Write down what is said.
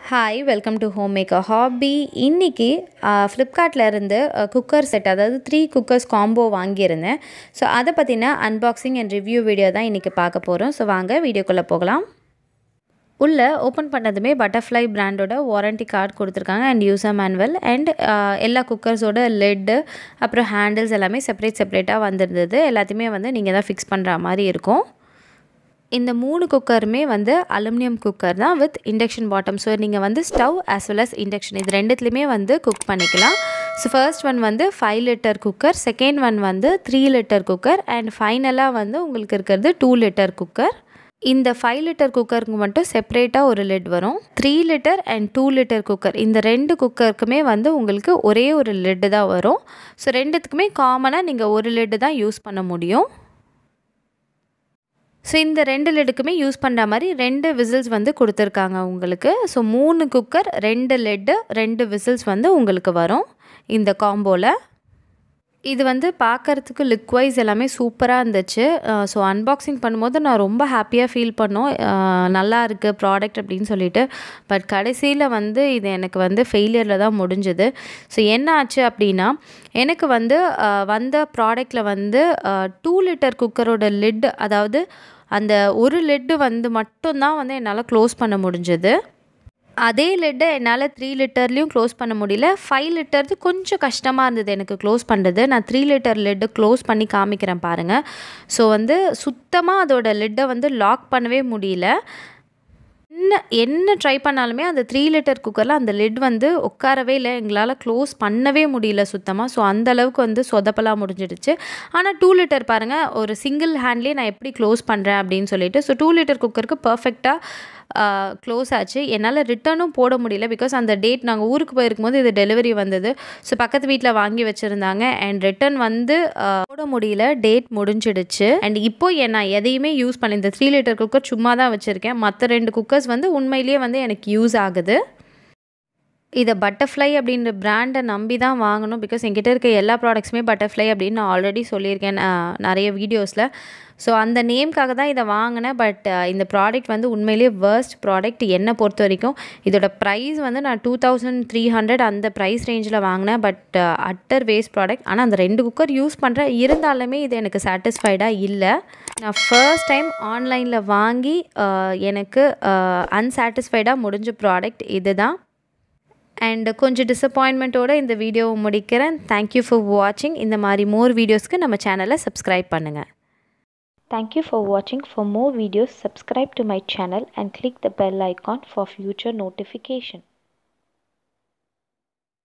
Hi welcome to home maker hobby இன்றைக்கி ஃப்ளிப்கார்ட்டில் இருந்து குக்கர் செட் அதாவது த்ரீ குக்கர்ஸ் காம்போ வாங்கியிருந்தேன் ஸோ அதை பற்றின அன்பாக்சிங் அண்ட் ரிவ்யூ வீடியோ தான் இன்றைக்கி பார்க்க போகிறோம் ஸோ வாங்க வீடியோக்குள்ளே போகலாம் உள்ளே ஓப்பன் பண்ணதுமே பட்டர்ஃப்ளை பிராண்டோட வாரண்டி கார்டு கொடுத்துருக்காங்க அண்ட் யூசர் மேனுவல் அண்ட் எல்லா குக்கர்ஸோட லெட்டு அப்புறம் ஹேண்டில்ஸ் எல்லாமே செப்பரேட் செப்பரேட்டாக வந்திருந்தது எல்லாத்தையுமே வந்து நீங்கள் தான் ஃபிக்ஸ் பண்ணுற மாதிரி இருக்கும் இந்த மூணு குக்கருமே வந்து அலுமினியம் குக்கர் தான் வித் இண்டக்ஷன் பாட்டம் ஸோ நீங்கள் வந்து stove as well as induction இது ரெண்டுத்துலேயுமே வந்து குக் பண்ணிக்கலாம் ஸோ ஃபர்ஸ்ட் ஒன் வந்து five litre cooker second one வந்து த்ரீ லிட்டர் குக்கர் அண்ட் ஃபைனலாக வந்து உங்களுக்கு இருக்கிறது டூ லிட்டர் குக்கர் இந்த ஃபைவ் லிட்டர் குக்கருக்கு மட்டும் செப்பரேட்டாக ஒரு லிட் வரும் three litre and two litre cooker இந்த ரெண்டு குக்கருக்குமே வந்து உங்களுக்கு ஒரே ஒரு லிட்டு தான் வரும் ஸோ ரெண்டுத்துக்குமே காமனாக நீங்கள் ஒரு லிட்டு தான் யூஸ் பண்ண முடியும் ஸோ இந்த ரெண்டு லெட்டுக்குமே யூஸ் பண்ணுற மாதிரி ரெண்டு விசில்ஸ் வந்து கொடுத்துருக்காங்க உங்களுக்கு ஸோ மூணு குக்கர் ரெண்டு லெட்டு ரெண்டு விசில்ஸ் வந்து உங்களுக்கு வரும் இந்த காம்போவில் இது வந்து பார்க்குறதுக்கு லுக் வைஸ் எல்லாமே சூப்பராக இருந்துச்சு ஸோ அன்பாக்சிங் பண்ணும்போது நான் ரொம்ப ஹாப்பியாக ஃபீல் பண்ணோம் நல்லா இருக்குது ப்ராடக்ட் அப்படின்னு சொல்லிட்டு பட் கடைசியில் வந்து இது எனக்கு வந்து ஃபெயிலியரில் தான் முடிஞ்சுது ஸோ என்ன ஆச்சு அப்படின்னா எனக்கு வந்து வந்த ப்ராடக்டில் வந்து டூ லிட்டர் குக்கரோட லிட் அதாவது அந்த ஒரு லெட்டு வந்து மட்டும்தான் வந்து என்னால் க்ளோஸ் பண்ண முடிஞ்சது அதே லெட்டை என்னால் த்ரீ லிட்டர்லேயும் க்ளோஸ் பண்ண முடியல ஃபைவ் லிட்டர்து கொஞ்சம் கஷ்டமாக இருந்தது எனக்கு க்ளோஸ் பண்ணுறது நான் த்ரீ லிட்டர் லெட்டு க்ளோஸ் பண்ணி காமிக்கிறேன் பாருங்கள் ஸோ வந்து சுத்தமாக அதோட லெட்டை வந்து லாக் பண்ணவே முடியல என்ன என்ன ட்ரை பண்ணாலுமே அந்த த்ரீ லிட்டர் குக்கரில் அந்த லிட் வந்து உட்காரவே இல்லை எங்களால் க்ளோஸ் பண்ணவே முடியல சுத்தமாக ஸோ அந்த அளவுக்கு வந்து சொதப்பலாக முடிஞ்சிடுச்சு ஆனால் டூ லிட்டர் பாருங்கள் ஒரு சிங்கிள் ஹேண்ட்லேயே நான் எப்படி க்ளோஸ் பண்ணுறேன் அப்படின்னு சொல்லிட்டு ஸோ டூ லிட்டர் குக்கருக்கு பர்ஃபெக்டாக க்ளோஸ் ஆச்சு என்னால் ரிட்டர்னும் போட முடியல பிகாஸ் அந்த டேட் நாங்கள் ஊருக்கு போயிருக்கும் போது இது டெலிவரி வந்தது ஸோ பக்கத்து வீட்டில் வாங்கி வச்சுருந்தாங்க அண்ட் ரிட்டர்ன் வந்து போட முடியல டேட் முடிஞ்சிடுச்சு அண்ட் இப்போ நான் எதையுமே யூஸ் பண்ணி இந்த த்ரீ லிட்டர் குக்கர் சும்மா தான் வச்சுருக்கேன் மற்ற ரெண்டு குக்கர்ஸ் வந்து உண்மையிலேயே வந்து எனக்கு யூஸ் ஆகுது இதை பட்டர்ஃப்ளை அப்படின்ற பிராண்டை நம்பி தான் வாங்கணும் பிகாஸ் என்கிட்ட இருக்க எல்லா ப்ராடக்ட்ஸுமே பட்டர்ஃப்ளை அப்படின்னு நான் ஆல்ரெடி சொல்லியிருக்கேன் நிறைய வீடியோஸில் ஸோ அந்த நேம்க்காக தான் இதை வாங்கினேன் பட் இந்த ப்ராடக்ட் வந்து உண்மையிலேயே வேர்ஸ்ட் ப்ராடக்ட் என்னை பொறுத்த வரைக்கும் இதோட ப்ரைஸ் வந்து நான் டூ தௌசண்ட் த்ரீ ஹண்ட்ரட் அந்த ப்ரைஸ் ரேஞ்சில் வாங்கினேன் பட் அட்டர் வேஸ்ட் ப்ராடக்ட் ஆனால் அந்த ரெண்டு குக்கர் யூஸ் பண்ணுறேன் இருந்தாலுமே இது எனக்கு சாட்டிஸ்ஃபைடாக இல்லை நான் ஃபர்ஸ்ட் டைம் ஆன்லைனில் வாங்கி எனக்கு அன்சாட்டிஸ்ஃபைடாக முடிஞ்ச ப்ராடக்ட் இது தான் அண்ட் கொஞ்சம் டிசப்பாயின்மெண்ட்டோடு இந்த வீடியோவை முடிக்கிறேன் தேங்க்யூ ஃபார் வாட்சிங் இந்த மாதிரி மோர் வீடியோஸ்க்கு நம்ம சேனலை சப்ஸ்கிரைப் பண்ணுங்கள் Thank you for watching. For more videos, subscribe to my channel and click the bell icon for future notification.